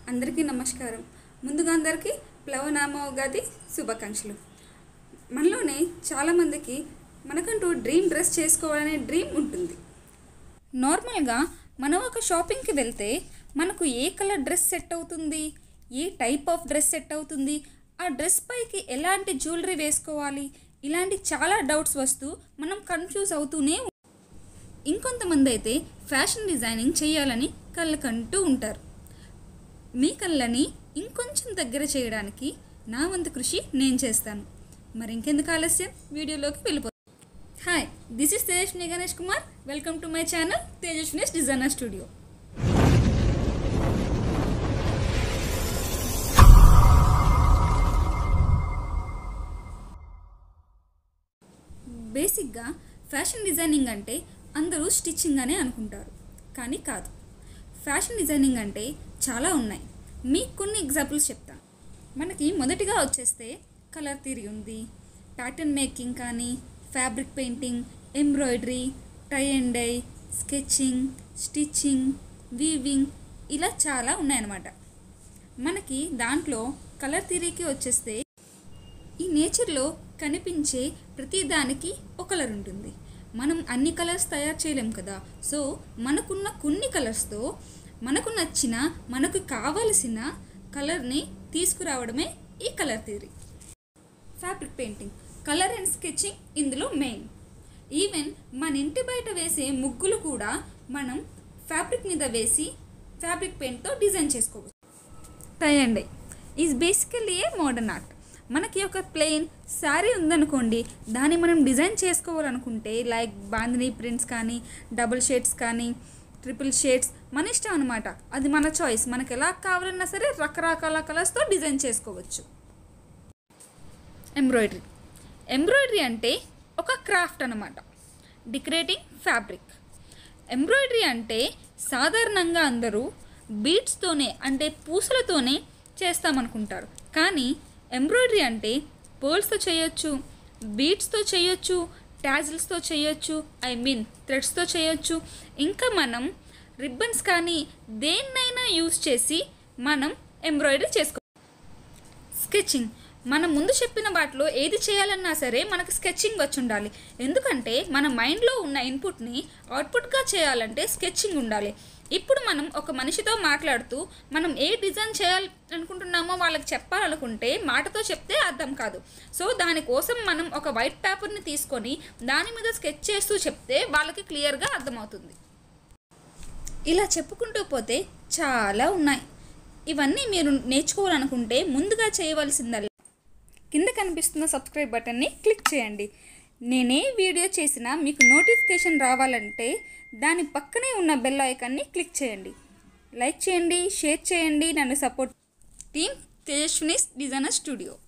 అందరికీ నమస్కారం ముందుగా అందరికీ ప్లవనామ ఉగాది శుభాకాంక్షలు మనలోనే చాలామందికి మనకంటూ డ్రీమ్ డ్రెస్ చేసుకోవాలనే డ్రీమ్ ఉంటుంది నార్మల్గా మనం ఒక షాపింగ్కి వెళ్తే మనకు ఏ కలర్ డ్రెస్ సెట్ అవుతుంది ఏ టైప్ ఆఫ్ డ్రెస్ సెట్ అవుతుంది ఆ డ్రెస్ పైకి ఎలాంటి జ్యువెలరీ వేసుకోవాలి ఇలాంటి చాలా డౌట్స్ వస్తూ మనం కన్ఫ్యూజ్ అవుతూనే ఉం- ఇంకొంతమంది అయితే ఫ్యాషన్ డిజైనింగ్ చేయాలని కళ్ళకంటూ ఉంటారు మీ కళ్ళని ఇంకొంచెం దగ్గర చేయడానికి నా వంతు కృషి నేను చేస్తాను మరి ఇంకెందుకు ఆలస్యం వీడియోలోకి వెళ్ళిపో hi this is Tejaswini Ganesh Kumar welcome to my channel Tejaswini's designer studio బేసిక్గా ఫ్యాషన్ డిజైనింగ్ అంటే అందరూ స్టిచ్చింగ్ అనే అనుకుంటారు కానీ కాదు ఫ్యాషన్ డిజైనింగ్ అంటే చాలా ఉన్నాయి మీకు కొన్ని ఎగ్జాంపుల్స్ చెప్తాను మనకి మొదటిగా వచ్చేస్తే కలర్ థియరీ ఉంది ప్యాటర్న్ మేకింగ్ కానీ fabric painting embroidery tie and dye sketching stitching weaving ఇలా చాలా ఉన్నాయన్నమాట మనకి దాంట్లో కలర్ థియరీకి వచ్చేస్తే ఈ నేచర్లో కనిపించే ప్రతి దానికి ఒక కలర్ ఉంటుంది మనం అన్ని కలర్స్ తయారు చేయలేం కదా సో మనకున్న కొన్ని కలర్స్తో మనకు నచ్చిన మనకు కావలసిన కలర్ని తీసుకురావడమే ఈ colour theory fabric painting colour and sketching ఇందులో మెయిన్ ఈవెన్ మన ఇంటి బయట వేసే ముగ్గులు కూడా మనం ఫ్యాబ్రిక్ మీద వేసి ఫ్యాబ్రిక్ పెయింట్తో డిజైన్ చేసుకోవచ్చు tie and dye is basically a modern art మనకి ఒక ప్లెయిన్ శారీ ఉందనుకోండి దాన్ని మనం డిజైన్ చేసుకోవాలనుకుంటే లైక్ బాందినీ ప్రింట్స్ కానీ డబుల్ షేడ్స్ కానీ ట్రిపుల్ షేడ్స్ మన ఇష్టం అనమాట అది మన చాయిస్ మనకి ఎలా కావాలన్నా సరే రకరకాల కలర్స్తో డిజైన్ చేసుకోవచ్చు ఎంబ్రాయిడరీ ఎంబ్రాయిడరీ అంటే ఒక క్రాఫ్ట్ అనమాట డెకరేటింగ్ ఫ్యాబ్రిక్ ఎంబ్రాయిడరీ అంటే సాధారణంగా అందరూ బీడ్స్తోనే అంటే పూసలతోనే చేస్తామనుకుంటారు కానీ ఎంబ్రాయిడరీ అంటే పర్ల్స్తో చేయొచ్చు బీడ్స్తో చేయొచ్చు ట్యాజిల్స్తో చేయొచ్చు ఐ మీన్ థ్రెడ్స్తో చేయొచ్చు ఇంకా మనం రిబ్బన్స్ కానీ దేన్నైనా యూస్ చేసి మనం ఎంబ్రాయిడరీ చేసుకో స్కెచింగ్ మనం ముందు చెప్పిన వాటిలో ఏది చేయాలన్నా సరే మనకు స్కెచింగ్ వచ్చి ఉండాలి ఎందుకంటే మన మైండ్లో ఉన్న ఇన్పుట్ని అవుట్పుట్గా చేయాలంటే స్కెచింగ్ ఉండాలి ఇప్పుడు మనం ఒక మనిషితో మాట్లాడుతూ మనం ఏ డిజైన్ చేయాలి అనుకుంటున్నామో వాళ్ళకి చెప్పాలనుకుంటే మాటతో చెప్తే అర్థం కాదు సో దానికోసం మనం ఒక వైట్ పేపర్ని తీసుకొని దాని మీద స్కెచ్ చేస్తూ చెప్తే వాళ్ళకి క్లియర్గా అర్థమవుతుంది ఇలా చెప్పుకుంటూ పోతే చాలా ఉన్నాయి ఇవన్నీ మీరు నేర్చుకోవాలనుకుంటే ముందుగా చేయవలసిందల్లా కింద కనిపిస్తున్న సబ్స్క్రైబ్ బటన్ని క్లిక్ చేయండి నేనే వీడియో చేసినా మీకు నోటిఫికేషన్ రావాలంటే దాని పక్కనే ఉన్న బెల్ ఐకాన్ని క్లిక్ చేయండి లైక్ చేయండి షేర్ చేయండి నన్ను support team Tejaswini's designer studio